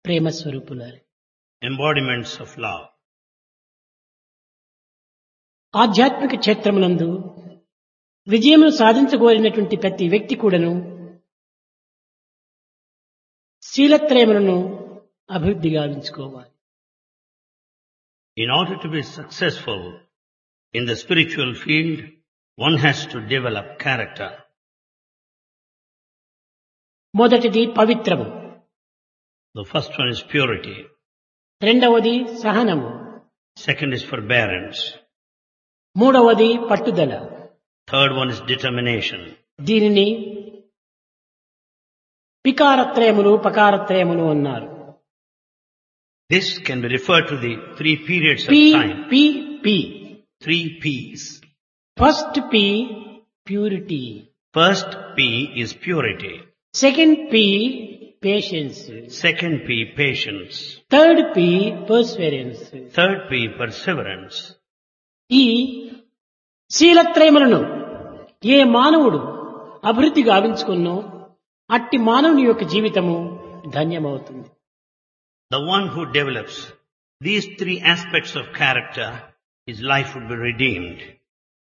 Prema స్వరూపులారు embodiments of love. ఆధ్యాత్మిక క్షేత్రమునందు విజయమును సాధించగోరినటువంటి ప్రతి వ్యక్తి కూడాను శీలత్రయములను అభివృద్ధి గావించుకోవాలి In order to be successful in the spiritual field, one has to develop character. మొదటిది పవిత్రము The first one is purity. రెండవది సహనము Second is forbearance. మూడవది పట్టుదల Third one is determination. దీనిని పికారత్రయములు పకారత్రయములు అన్నారు This can be referred to the three periods of P time. P P Three P's. First P purity First P is purity. Second P patience Second P, patience. Third P perseverance Third P, perseverance. ఈ శీలత్రయములను ఏ మానవుడు అభివృద్ధి గావించుకున్నో అట్టి మానవుని యొక్క జీవితము ధన్యమవుతుంది The one who develops these three aspects of character, his life would be redeemed.